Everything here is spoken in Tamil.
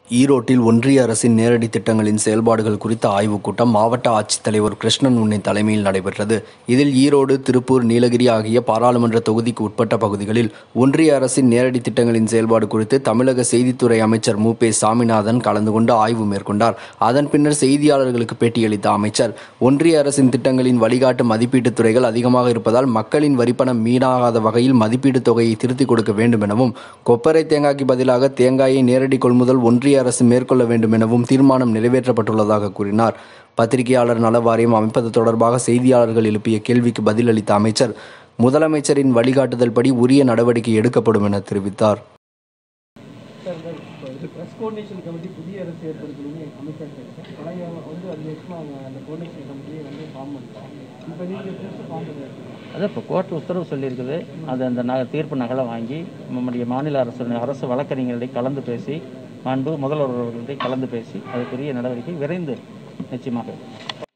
ஈரோட்டில் ஒன்றிய அரசின் நேரடி திட்டங்களின் செயல்பாடுகள் குறித்த ஆய்வுக் கூட்டம் மாவட்ட ஆட்சித்தலைவர் கிருஷ்ணன் உன்னை தலைமையில் நடைபெற்றது இதில் ஈரோடு திருப்பூர் நீலகிரி ஆகிய பாராளுமன்ற தொகுதிக்கு உட்பட்ட பகுதிகளில் ஒன்றிய அரசின் நேரடி திட்டங்களின் செயல்பாடு குறித்து தமிழக செய்தித்துறை அமைச்சர் மு பே சாமிநாதன் கலந்து கொண்டு ஆய்வு மேற்கொண்டார் அதன் பின்னர் செய்தியாளர்களுக்கு பேட்டியளித்த அமைச்சர் ஒன்றிய அரசின் திட்டங்களின் வழிகாட்டு மதிப்பீட்டுத் துறைகள் அதிகமாக இருப்பதால் மக்களின் வரிப்பணம் வீணாகாத வகையில் மதிப்பீட்டுத் தொகையை திருத்திக் கொடுக்க வேண்டும் எனவும் கொப்பரை தேங்காய்க்கு பதிலாக தேங்காயை நேரடி கொள்முதல் ஒன்றிய அரசு மேற்கொள்ள வேண்டும் எனவும் தீர்மானம் நிறைவேற்றப்பட்டுள்ளதாக கூறினார் பத்திரிகையாளர் நல வாரியம் அமைப்பது தொடர்பாக செய்தியாளர்கள் எழுப்பிய கேள்விக்கு பதிலளித்த அமைச்சர் முதலமைச்சரின் வழிகாட்டுதல் படி உரிய நடவடிக்கை எடுக்கப்படும் என தெரிவித்தார் சார் சார் இப்போ இது ப்ரெஸ் கோஆர்டினேஷன் கமிட்டி புதிய அரசு ஏற்படுத்தணும்னு அமைச்சர் சார் பழைய வந்து அஞ்சு வருஷமா அவங்க அந்த கோஆர்டினேஷன் கமிட்டியை வந்து ஃபார்ம் பண்ணிட்டோம் இப்போ நீங்கள் புதுசு ஃபார்ம் பண்ணிருக்கீங்க அதான் இப்போ கோர்ட் உத்தரவு சொல்லியிருக்குது அது அந்த ந தீர்ப்பு நகலை வாங்கி நம்முடைய மாநில அரசு அரசு வழக்கறிஞர்களிடையே கலந்து பேசி மாண்பு முதல்வர் அவர்களிடையே கலந்து பேசி அதுக்குரிய நடவடிக்கை விரைந்து நிச்சயமாக